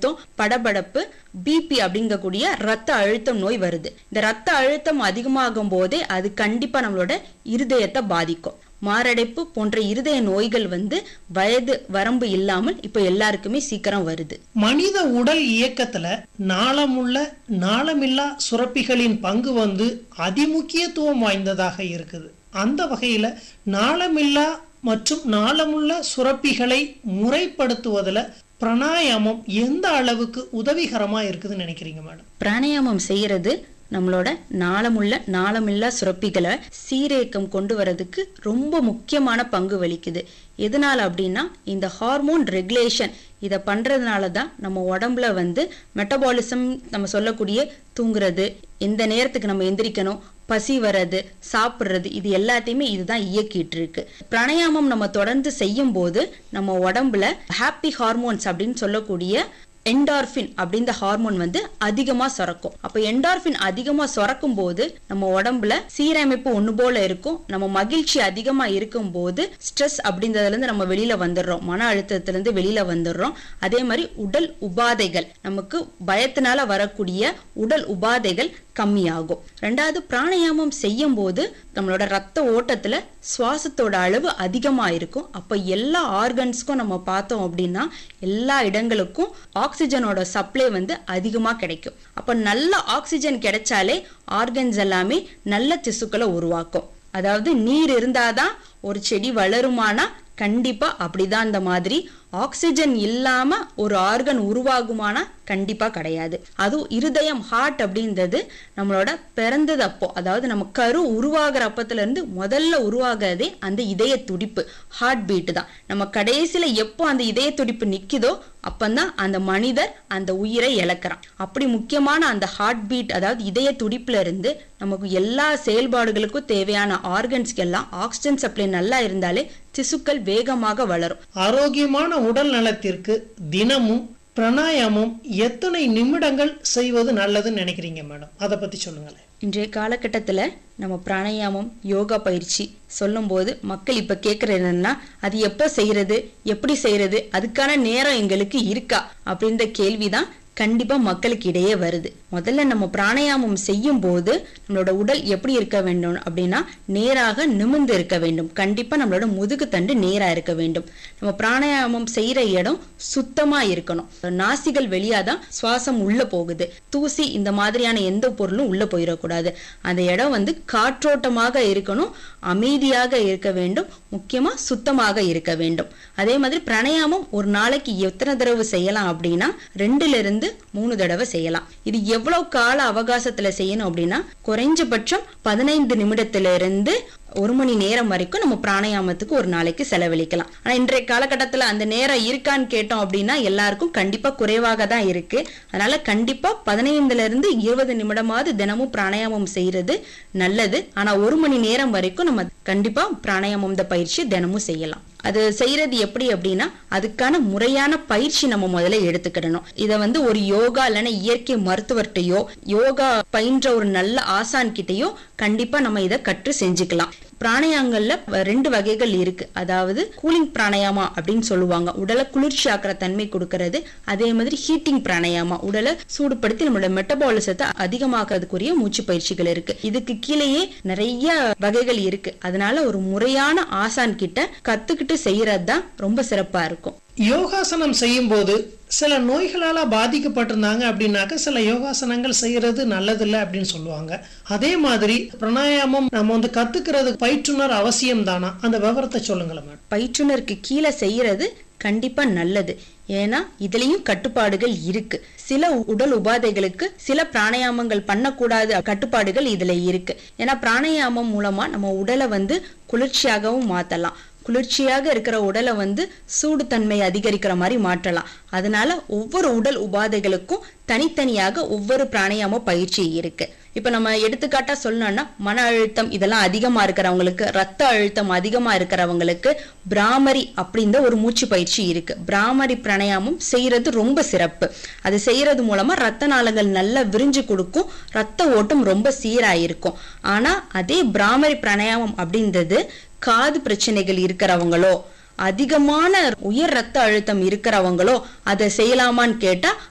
அழுத்தம் படபடப்பு பிபி அப்படிங்கக்கூடிய ரத்த அழுத்தம் நோய் வருது இந்த ரத்த அழுத்தம் அதிகமாகும் போதே அது கண்டிப்பா நம்மளோட இருதயத்தை பாதிக்கும் மாரடைப்பு போன்ற இருதய நோய்கள் வந்து வயது வரம்பு இல்லாமல் இப்ப எல்லாருக்குமே சீக்கிரம் வருது மனித உடல் இயக்கத்துல நாளமுள்ள நாளமில்லா சுரப்பிகளின் பங்கு வந்து அதிமுக்கியத்துவம் வாய்ந்ததாக இருக்குது அந்த வகையில நாளமில்லா மற்றும் நாளமுள்ள சுரப்பிகளை முறைப்படுத்துவதுல பிராணாயாமம் எந்த அளவுக்கு உதவிகரமா இருக்குதுன்னு நினைக்கிறீங்க மேடம் பிராணாயாமம் செய்யறது நம்மளோட நாளமுள்ள நாளமில்லா சுரப்பிகளை சீரேக்கம் கொண்டு வரதுக்கு ரொம்ப முக்கியமான பங்கு வகிக்குது எதனால அப்படின்னா இந்த ஹார்மோன் ரெகுலேஷன் இதை பண்றதுனால தான் நம்ம உடம்புல வந்து மெட்டபாலிசம் நம்ம சொல்லக்கூடிய தூங்குறது எந்த நேரத்துக்கு நம்ம எந்திரிக்கணும் பசி வர்றது சாப்பிட்றது இது எல்லாத்தையுமே இதுதான் இயக்கிட்டு இருக்கு பிராணாயாமம் நம்ம தொடர்ந்து செய்யும் போது நம்ம உடம்புல ஹாப்பி ஹார்மோன்ஸ் அப்படின்னு சொல்லக்கூடிய என்டார்பின் அப்படின்ற ஹார்மோன் வந்து அதிகமா சுரக்கும் அப்ப என்டார்பின் அதிகமா சுரக்கும் போது நம்ம உடம்புல சீரமைப்பு ஒண்ணு போல இருக்கும் நம்ம மகிழ்ச்சி அதிகமா இருக்கும் போது ஸ்ட்ரெஸ் அப்படின்றதுல இருந்து நம்ம வெளியில வந்துடுறோம் மன அழுத்தத்துல இருந்து வெளியில வந்துடுறோம் அதே மாதிரி உடல் உபாதைகள் நமக்கு பயத்தினால வரக்கூடிய உடல் உபாதைகள் கம்மியாகும் ரெண்டாவது பிராணாயாமம் செய்யும் போது நம்மளோட ரத்த ஓட்டத்துல சுவாசத்தோட அளவு அதிகமா இருக்கும் அப்ப எல்லா ஆர்கன்ஸ்க்கும் நம்ம பார்த்தோம் அப்படின்னா எல்லா இடங்களுக்கும் ஆக்சிஜனோட சப்ளை வந்து அதிகமா கிடைக்கும் அப்ப நல்ல ஆக்சிஜன் கிடைச்சாலே ஆர்கன்ஸ் எல்லாமே நல்ல திசுக்களை உருவாக்கும் அதாவது நீர் இருந்தாதான் ஒரு செடி வளருமானா கண்டிப்பா அப்படிதான் இந்த மாதிரி ஆக்சிஜன் இல்லாம ஒரு ஆர்கன் உருவாகுமானா கண்டிப்பா கிடையாது அதுவும் இருதயம் ஹார்ட் அப்படின்றது நம்மளோட பிறந்தது அப்போ அதாவது நம்ம கரு உருவாகிற அப்பத்துல இருந்து முதல்ல உருவாகிறதே அந்த இதய துடிப்பு ஹார்ட் பீட் தான் நம்ம கடைசியில எப்போ அந்த இதய துடிப்பு நிக்குதோ அப்பந்தான் அந்த மனிதர் அந்த உயிரை இழக்கிறான் அப்படி முக்கியமான அந்த ஹார்ட் பீட் அதாவது இதய துடிப்புல இருந்து நமக்கு எல்லா செயல்பாடுகளுக்கும் தேவையான ஆர்கன்ஸ்க்கு எல்லாம் ஆக்சிஜன் சப்ளை நல்லா இருந்தாலே திசுக்கள் வேகமாக வளரும் ஆரோக்கியமான உடல் நலத்திற்கு தினமும் பிராணாயாமம் எத்தனை நிமிடங்கள் செய்வது நல்லதுன்னு நினைக்கிறீங்க மேடம் அதை பத்தி சொல்லுங்களேன் இன்றைய காலகட்டத்துல நம்ம பிராணாயாமம் யோகா பயிற்சி சொல்லும்போது மக்கள் இப்ப கேக்குறது என்னன்னா அது எப்ப செய்யறது எப்படி செய்யறது அதுக்கான நேரம் எங்களுக்கு இருக்கா அப்படின்ற கேள்விதான் கண்டிப்பா மக்களுக்கு இடையே வருது முதல்ல நம்ம பிராணாயாமம் செய்யும் போது நம்மளோட உடல் எப்படி இருக்க வேண்டும் அப்படின்னா நேராக நிமிர்ந்து இருக்க வேண்டும் கண்டிப்பா நம்மளோட முதுகு தண்டு நேரா இருக்க வேண்டும் நம்ம பிராணாயாமம் செய்யற இடம் சுத்தமா இருக்கணும் நாசிகள் வழியாதான் சுவாசம் உள்ள போகுது தூசி இந்த மாதிரியான எந்த பொருளும் உள்ள போயிடக்கூடாது அந்த இடம் வந்து காற்றோட்டமாக இருக்கணும் அமைதியாக இருக்க வேண்டும் முக்கியமா சுத்தமாக இருக்க வேண்டும் அதே மாதிரி பிராணாயாமம் ஒரு நாளைக்கு எத்தனை தடவை செய்யலாம் அப்படின்னா ரெண்டுல இருந்து மூணு தடவை செய்யலாம் இது எவ்வளவு கால அவகாசத்துல செய்யணும் அப்படின்னா குறைஞ்சபட்சம் பதினைந்து நிமிடத்துல இருந்து ஒரு மணி நேரம் வரைக்கும் நம்ம பிராணாயாமத்துக்கு ஒரு நாளைக்கு செலவழிக்கலாம் ஆனா இன்றைய காலகட்டத்துல அந்த நேரம் இருக்கான்னு கேட்டோம் அப்படின்னா எல்லாருக்கும் கண்டிப்பா குறைவாக தான் இருக்கு அதனால கண்டிப்பா பதினைந்துல இருந்து இருபது நிமிடமாவது தினமும் பிராணாயாமம் செய்யறது நல்லது ஆனா ஒரு மணி நேரம் வரைக்கும் நம்ம கண்டிப்பா பிராணாயாமம் இந்த பயிற்சி தினமும் செய்யலாம் அது செய்யறது எப்படி அப்படின்னா அதுக்கான முறையான பயிற்சி நம்ம முதல்ல எடுத்துக்கிடணும் இத வந்து ஒரு யோகா இல்லைன்னா இயற்கை மருத்துவர்கிட்டயோ யோகா பயின்ற ஒரு நல்ல ஆசான் கிட்டயோ கண்டிப்பா நம்ம இதை கற்று செஞ்சுக்கலாம் பிராணாயாமங்கள்ல ரெண்டு வகைகள் இருக்கு அதாவது கூலிங் பிராணாயாமா அப்படின்னு சொல்லுவாங்க உடலை குளிர்ச்சி ஆக்குற தன்மை கொடுக்கறது அதே மாதிரி ஹீட்டிங் பிராணாயாமா உடலை சூடுபடுத்தி நம்மளோட மெட்டபாலிசத்தை அதிகமாக்குறதுக்குரிய மூச்சு பயிற்சிகள் இருக்கு இதுக்கு கீழேயே நிறைய வகைகள் இருக்கு அதனால ஒரு முறையான ஆசான் கிட்ட கத்துக்கிட்டு செய்யறது தான் ரொம்ப சிறப்பா இருக்கும் யோகாசனம் செய்யும்போது சில நோய்களால பாதிக்கப்பட்டிருந்தாங்க அப்படின்னாக்க சில யோகாசனங்கள் செய்யறது நல்லதில்லை அப்படின்னு சொல்லுவாங்க அதே மாதிரி பிராணாயாமம் நம்ம வந்து கத்துக்கிறது பயிற்றுனர் அவசியம் தானா அந்த விவரத்தை சொல்லுங்களேன் மேடம் பயிற்றுனருக்கு கீழே செய்யறது கண்டிப்பா நல்லது ஏன்னா இதுலயும் கட்டுப்பாடுகள் இருக்கு சில உடல் உபாதைகளுக்கு சில பிராணாயாமங்கள் பண்ணக்கூடாது கட்டுப்பாடுகள் இதுல இருக்கு ஏன்னா பிராணாயாமம் மூலமா நம்ம உடலை வந்து குளிர்ச்சியாகவும் மாத்தலாம் குளிர்ச்சியாக இருக்கிற உடலை வந்து சூடு தன்மை அதிகரிக்கிற மாதிரி மாற்றலாம் அதனால ஒவ்வொரு உடல் உபாதைகளுக்கும் தனித்தனியாக ஒவ்வொரு பிராணாயாம பயிற்சி இருக்கு இப்ப நம்ம எடுத்துக்காட்டா சொல்லணும்னா மன அழுத்தம் இதெல்லாம் அதிகமா இருக்கிறவங்களுக்கு ரத்த அழுத்தம் அதிகமா இருக்கிறவங்களுக்கு பிராமரி அப்படின்ற ஒரு மூச்சு பயிற்சி இருக்கு பிராமரி பிராணாயாமம் செய்யறது ரொம்ப சிறப்பு அது செய்யறது மூலமா ரத்த நாளங்கள் நல்லா விரிஞ்சு கொடுக்கும் ரத்த ஓட்டம் ரொம்ப சீராயிருக்கும் ஆனா அதே பிராமரி பிராணாயாமம் அப்படின்றது காது பிரச்சனைகள் இருக்கிறவங்களோ அதிகமான உயர் ரத்த அழுத்தம் இருக்கிறவங்களோ அதை செய்யலாமான்னு கேட்டா